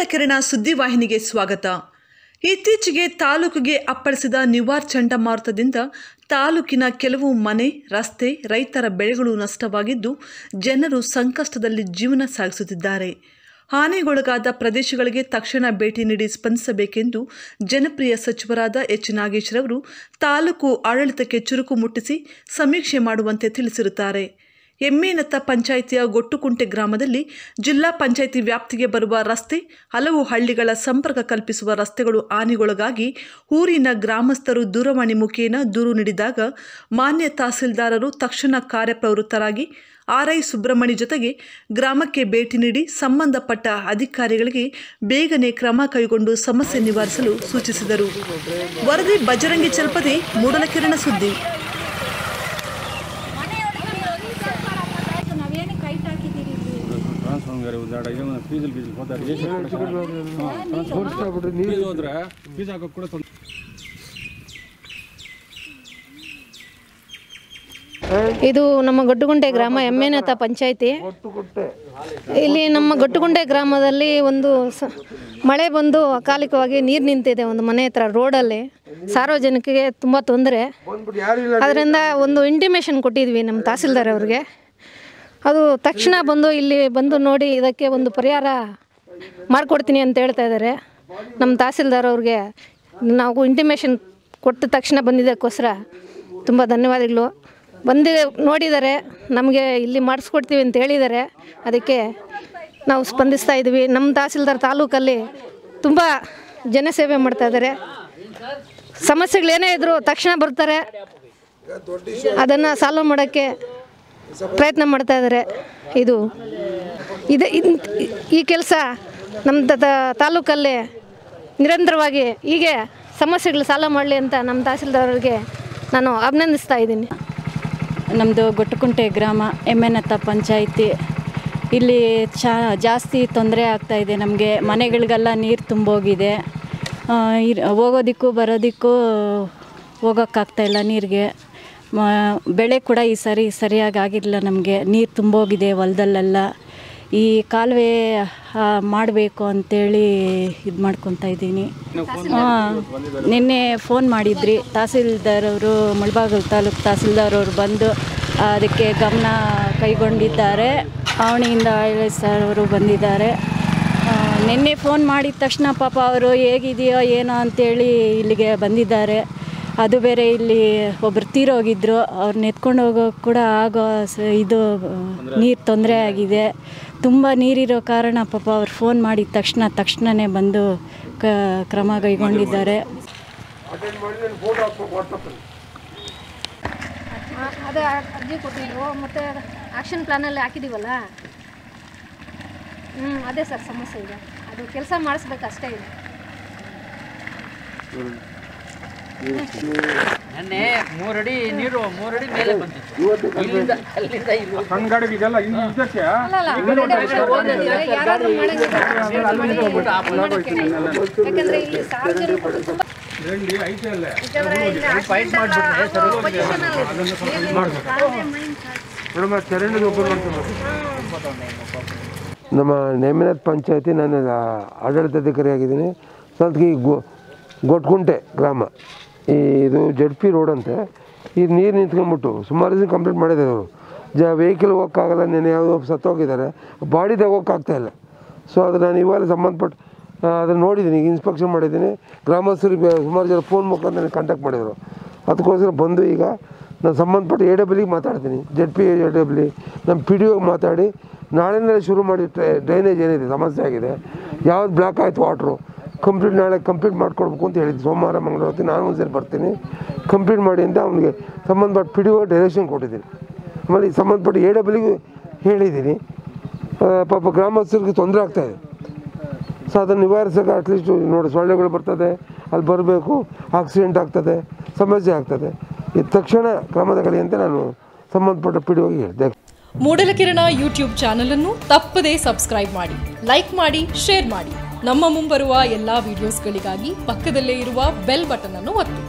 ಮೂಡಲಕಿರಣ ಸುದ್ದಿವಾಹಿನಿಗೆ ಸ್ವಾಗತ ಇತ್ತೀಚೆಗೆ ತಾಲೂಕಿಗೆ ಅಪ್ಪಳಿಸಿದ ನಿವಾರ್ ಚಂಡಮಾರುತದಿಂದ ತಾಲೂಕಿನ ಕೆಲವು ಮನೆ ರಸ್ತೆ ರೈತರ ಬೆಳೆಗಳು ನಷ್ಟವಾಗಿದ್ದು ಜನರು ಸಂಕಷ್ಟದಲ್ಲಿ ಜೀವನ ಸಾಗಿಸುತ್ತಿದ್ದಾರೆ ಹಾನಿಗೊಳಗಾದ ಪ್ರದೇಶಗಳಿಗೆ ತಕ್ಷಣ ಭೇಟಿ ನೀಡಿ ಸ್ಪಂದಿಸಬೇಕೆಂದು ಜನಪ್ರಿಯ ಸಚಿವರಾದ ಎಚ್ ನಾಗೇಶ್ರವರು ತಾಲೂಕು ಆಡಳಿತಕ್ಕೆ ಚುರುಕು ಮುಟ್ಟಿಸಿ ಸಮೀಕ್ಷೆ ಮಾಡುವಂತೆ ತಿಳಿಸಿರುತ್ತಾರೆ ಎಮ್ಮೇನತ್ತ ಪಂಚಾಯಿತಿಯ ಗೊಟ್ಟುಕುಂಟೆ ಗ್ರಾಮದಲ್ಲಿ ಜಿಲ್ಲಾ ಪಂಚಾಯಿತಿ ವ್ಯಾಪ್ತಿಗೆ ಬರುವ ರಸ್ತೆ ಹಲವು ಹಳ್ಳಿಗಳ ಸಂಪರ್ಕ ಕಲ್ಪಿಸುವ ರಸ್ತೆಗಳು ಹಾನಿಗೊಳಗಾಗಿ ಊರಿನ ಗ್ರಾಮಸ್ಥರು ದೂರವಾಣಿ ಮುಖೇನ ದೂರು ನೀಡಿದಾಗ ಮಾನ್ಯ ತಹಸೀಲ್ದಾರರು ತಕ್ಷಣ ಕಾರ್ಯಪ್ರವೃತ್ತರಾಗಿ ಆರ್ಐ ಸುಬ್ರಹ್ಮಣಿ ಜೊತೆಗೆ ಗ್ರಾಮಕ್ಕೆ ಭೇಟಿ ನೀಡಿ ಸಂಬಂಧಪಟ್ಟ ಅಧಿಕಾರಿಗಳಿಗೆ ಬೇಗನೆ ಕ್ರಮ ಕೈಗೊಂಡು ಸಮಸ್ಯೆ ನಿವಾರಿಸಲು ಸೂಚಿಸಿದರು ವರದಿ ಬಜರಂಗಿ ಚಲ್ಪದೆ ಮೂಡಲಕಿರಣ ಸುದ್ದಿ ನಾವೇನು ಕೈಟ್ ಹಾಕಿದ್ದೀರಿ ಇಲ್ಲಿ ಟ್ರಾನ್ಸ್ಫಾರ್ಮರ್ ಉದಾಡ ಈಗ ಫೀಸಲ್ ಗೀಸಲ್ ಹೋದ್ರೆ ಫೀಸ್ ಹೋದ್ರೆ ಫೀಸ್ ಹಾಕೋಕೆ ಕೂಡ ತೊಂದ್ರೆ ಇದು ನಮ್ಮ ಗೊಟ್ಟುಗುಂಟೆ ಗ್ರಾಮ ಎಮ್ಮೆನತ ಪಂಚಾಯಿತಿ ಇಲ್ಲಿ ನಮ್ಮ ಗೊಟ್ಟುಗುಂಟೆ ಗ್ರಾಮದಲ್ಲಿ ಒಂದು ಸ ಮಳೆ ಬಂದು ಅಕಾಲಿಕವಾಗಿ ನೀರು ನಿಂತಿದೆ ಒಂದು ಮನೆ ಹತ್ರ ರೋಡಲ್ಲಿ ಸಾರ್ವಜನಿಕರಿಗೆ ತುಂಬ ತೊಂದರೆ ಅದರಿಂದ ಒಂದು ಇಂಟಿಮೇಷನ್ ಕೊಟ್ಟಿದ್ವಿ ನಮ್ಮ ತಹಸೀಲ್ದಾರ್ ಅವ್ರಿಗೆ ಅದು ತಕ್ಷಣ ಬಂದು ಇಲ್ಲಿ ಬಂದು ನೋಡಿ ಇದಕ್ಕೆ ಒಂದು ಪರಿಹಾರ ಮಾಡಿಕೊಡ್ತೀನಿ ಅಂತ ಹೇಳ್ತಾ ಇದ್ದಾರೆ ನಮ್ಮ ತಹಸೀಲ್ದಾರ್ ಅವ್ರಿಗೆ ನಾವು ಇಂಟಿಮೇಷನ್ ಕೊಟ್ಟ ತಕ್ಷಣ ಬಂದಿದ್ದಕ್ಕೋಸ್ಕರ ತುಂಬ ಧನ್ಯವಾದಗಳು ಬಂದಿ ನೋಡಿದ್ದಾರೆ ನಮಗೆ ಇಲ್ಲಿ ಮಾಡಿಸ್ಕೊಡ್ತೀವಿ ಅಂತ ಹೇಳಿದ್ದಾರೆ ಅದಕ್ಕೆ ನಾವು ಸ್ಪಂದಿಸ್ತಾ ಇದ್ದೀವಿ ನಮ್ಮ ತಹಸೀಲ್ದಾರ್ ತಾಲೂಕಲ್ಲಿ ತುಂಬ ಜನಸೇವೆ ಮಾಡ್ತಾ ಇದ್ದಾರೆ ಸಮಸ್ಯೆಗಳೇನೇ ಇದ್ದರೂ ತಕ್ಷಣ ಬರ್ತಾರೆ ಅದನ್ನು ಸಾಲ್ವ್ ಮಾಡೋಕ್ಕೆ ಪ್ರಯತ್ನ ಮಾಡ್ತಾ ಇದ್ದಾರೆ ಇದು ಇದೆ ಇನ್- ಈ ಕೆಲಸ ನಮ್ಮ ತ- ತ- ತಾಲೂಕಲ್ಲಿ ನಿರಂತರವಾಗಿ ಹೀಗೆ ಸಮಸ್ಯೆಗಳು ಸಾಲ್ವ್ ಮಾಡಲಿ ಅಂತ ನಮ್ಮ ತಹಸೀಲ್ದಾರ್ಗೆ ನಾನು ಅಭಿನಂದಿಸ್ತಾ ಇದ್ದೀನಿ ನಮ್ಮದು ಗೊಟ್ಟಕುಂಟೆ ಗ್ರಾಮ ಎಮ್ಮೆನತ್ತ ಪಂಚಾಯಿತಿ ಇಲ್ಲಿ ಚಾ ಜಾಸ್ತಿ ತೊಂದರೆ ಆಗ್ತಾಯಿದೆ ನಮಗೆ ಮನೆಗಳಿಗೆಲ್ಲ ನೀರು ತುಂಬೋಗಿದೆ ಆ, ಇರ್- ಹೋಗೋದಕ್ಕೂ ಬರೋದಕ್ಕೂ ಹೋಗೋಕ್ಕಾಗ್ತಾಯಿಲ್ಲ ನೀರಿಗೆ ಮ ಬೆಳೆ ಕೂಡ ಈ ಸರಿ ಸರಿಯಾಗಿ ಆಗಿಲ್ಲ ನಮಗೆ ನೀರು ತುಂಬೋಗಿದೆ ಹೊಲದಲ್ಲೆಲ್ಲ ಈ ಕಾಲುವೆ ಮಾಡಬೇಕು ಅಂತೇಳಿ ಇದು ಮಾಡ್ಕೊತಾ ಇದ್ದೀನಿ ಹಾಂ ನಿನ್ನೆ ಫೋನ್ ಮಾಡಿದ್ರಿ ತಹಸೀಲ್ದಾರ್ ಅವರು ಮುಳಬಾಗಲ್ ತಾಲೂಕು ತಹಸೀಲ್ದಾರ್ ಅವರು ಬಂದು ಅದಕ್ಕೆ ಗಮನ ಕೈಗೊಂಡಿದ್ದಾರೆ ಅವನಿಯಿಂದ ಸರ್ ಅವರು ಬಂದಿದ್ದಾರೆ ಆ, ನಿನ್ನೆ ಫೋನ್ ಮಾಡಿದ ತಕ್ಷಣ ಪಾಪ ಅವರು ಹೇಗಿದೆಯೋ ಏನೋ ಅಂತೇಳಿ ಇಲ್ಲಿಗೆ ಬಂದಿದ್ದಾರೆ ಅದು ಬೇರೆ ಇಲ್ಲಿ ಒಬ್ರು ತೀರೋಗಿದ್ರು ಅವ್ರನ್ನ ಎತ್ಕೊಂಡು ಹೋಗೋಕೆ ಕೂಡ ಆಗೋ ಸ ಇದು ನೀರು ತೊಂದರೆ ಆಗಿದೆ ತುಂಬ ನೀರಿರೋ ಕಾರಣ ಪಾಪ ಅವ್ರು ಫೋನ್ ಮಾಡಿದ ತಕ್ಷಣ ತಕ್ಷಣವೇ ಬಂದು ಕ ಕ್ರಮ ಕೈಗೊಂಡಿದ್ದಾರೆ ಅದೇ ಅರ್ಜಿ ಕೊಟ್ಟಿದ್ರು ಮತ್ತು ಆಕ್ಷನ್ ಪ್ಲಾನಲ್ಲಿ ಹಾಕಿದ್ದೀವಲ್ಲ ಹ್ಞೂ ಅದೇ ಸರ್ ಸಮಸ್ಯೆ ಇದೆ ಅದು ಕೆಲಸ ಮಾಡಿಸ್ಬೇಕು ಅಷ್ಟೇ ಇದೆ ನೆನ್ನೆ ಮೂರಡಿ ನೀರು ಮೂರಡಿ ಮೇಲೆ ಬಂದಿತ್ತು ಇಲ್ಲಿಂದ ಅಲ್ಲಿಂದ ಇಲ್ಲಿ ಸಣ್ಣ ಗಾಡಿಗೆ ಇದೆಲ್ಲ ಇನ್ನು ಇದಕ್ಕೆ ಅಲ್ಲ ಅಲ್ಲ already action plan ಇದೆ. ಯಾರಾದ್ರೂ ಮಾಡಂಗಿದ್ರೆ ಯಾಕಂದ್ರೆ ಇಲ್ಲಿ ಸಾರ್ವಜನಿಕರು ತುಂಬ ಇಲ್ಲಿ ಐತೆ ಅಲ್ಲೇ ಯಾಕಂದ್ರೆ ಇಲ್ಲಿ accident ಎಲ್ಲ ಆಗೋ position ಅಲ್ಲಿ ಇದೆ. ನಮ್ಮ ನೇಮಿನಾಥ್ ಪಂಚಾಯತಿ ನಾನು ಆಡಳಿತಾಧಿಕಾರಿಯಾಗಿದ್ದೀನಿ ಸ್ವಲ್ಪ ಈ ಗೊ ಗೊಟ್ಕುಂಟೆ ಗ್ರಾಮ ಈ ಇದು ಜಡ್ ಪಿ ರೋಡ್ ಅಂತೆ ಈ ನೀರು ನಿಂತ್ಕೊಂಡ್ಬಿಟ್ಟು ಸುಮಾರು ದಿನ ಕಂಪ್ಲೀಟ್ ಮಾಡಿದ್ದಾರೆ ಅವರು ಜ ವೆಹಿಕಲ್ ಹೋಗೋಕ್ಕಾಗಲ್ಲ ನೆನೆ ಯಾವುದೋ ಸತ್ತೋಗಿದ್ದಾರೆ ಬಾಡಿ ಇಲ್ಲ ಸೊ ಅದು ನಾನು ಇವಾಗ ಸಂಬಂಧಪಟ್ಟ ಆ, ಅದನ್ನು ನೋಡಿದ್ದೀನಿ ಈಗ ಇನ್ಸ್ಪೆಕ್ಷನ್ ಮಾಡಿದ್ದೀನಿ ಗ್ರಾಮಸ್ಥರಿಗೆ ಸುಮಾರು ಜನ ಫೋನ್ ಮುಖಾಂತರ ನನಗೆ ಕಾಂಟ್ಯಾಕ್ಟ್ ಮಾಡಿದರು ಅದಕ್ಕೋಸ್ಕರ ಬಂದು ಈಗ ನಾನು ಸಂಬಂಧಪಟ್ಟ ಎ ಡಬ್ಲ್ಯೂಗೆ ಮಾತಾಡ್ತೀನಿ ಜೆಡ್ ಪಿ ಎ ಡಬ್ಲ್ಯೂ ನಮ್ಮ ಪಿ ಡಿ ಒಗೆ ಮಾತಾಡಿ ನಾಳೆನೇ ಶುರು ಮಾಡಿ ಡ್ರೈನೇಜ್ ಏನಿದೆ ಸಮಸ್ಯೆ ಆಗಿದೆ ಯಾವ್ದು ಬ್ಲಾಕ್ ಆಯಿತು ವಾಟ್ರು ಕಂಪ್ಲೀಟ್ ನಾಳೆ ಕಂಪ್ಲೀಟ್ ಮಾಡ್ಕೊಡ್ಬೇಕು ಅಂತ ಹೇಳಿದ್ದು ಸೋಮವಾರ ಮಂಗಳವಾರ ಹೊತ್ತಿಗೆ ನಾನು ಒಂದ್ಸರಿ ಬರ್ತೀನಿ ಕಂಪ್ಲೀಟ್ ಮಾಡಿ ಅಂತ ಅವನಿಗೆ ಸಂಬಂಧಪಟ್ಟ ಪಿ ಡಿ ಒ ಡೈರೆಕ್ಷನ್ ಕೊಟ್ಟಿದ್ದೀನಿ ಆಮೇಲೆ ಈ ಸಂಬಂಧಪಟ್ಟ ಎ ಡಬ್ಲ್ಯೂಗೆ ಹೇಳಿದ್ದೀನಿ ಆ, ಪಾಪ ಗ್ರಾಮಸ್ಥರಿಗೆ ತೊಂದರೆ ಆಗ್ತಾಯಿದೆ ಸೊ ಅದನ್ನು ನಿವಾರಿಸೋಕೆ ಅಟ್ಲೀಸ್ಟ್ ನೋಡಿ ಸೊಳ್ಳೆಗಳು ಬರ್ತದೆ ಅಲ್ಲಿ ಬರಬೇಕು ಆಕ್ಸಿಡೆಂಟ್ ಆಗ್ತದೆ ಸಮಸ್ಯೆ ಆಗ್ತದೆ ಇದು ತಕ್ಷಣ ಕ್ರಮ ತಗೊಳ್ಳಿ ಅಂತ ನಾನು ಸಂಬಂಧಪಟ್ಟ ಪಿ ಡಿ ಒಗೆ ಹೇಳಿದೆ ಮೂಡಲಕಿರಣ ಯೂಟ್ಯೂಬ್ ಚಾನಲ್ ಅನ್ನು ತಪ್ಪದೇ ಸಬ್ಸ್ಕ್ರೈಬ್ ಮಾಡಿ ಲೈಕ್ ಮಾಡಿ ಶೇರ್ ಮಾಡಿ ನಮ್ಮ ಮುಂಬರುವ ಎಲ್ಲಾ ವಿಡಿಯೋಸ್ಗಳಿಗಾಗಿ ಪಕ್ಕದಲ್ಲೇ ಇರುವ ಬೆಲ್ ಬಟನ್ ಅನ್ನು ಒತ್ತಿ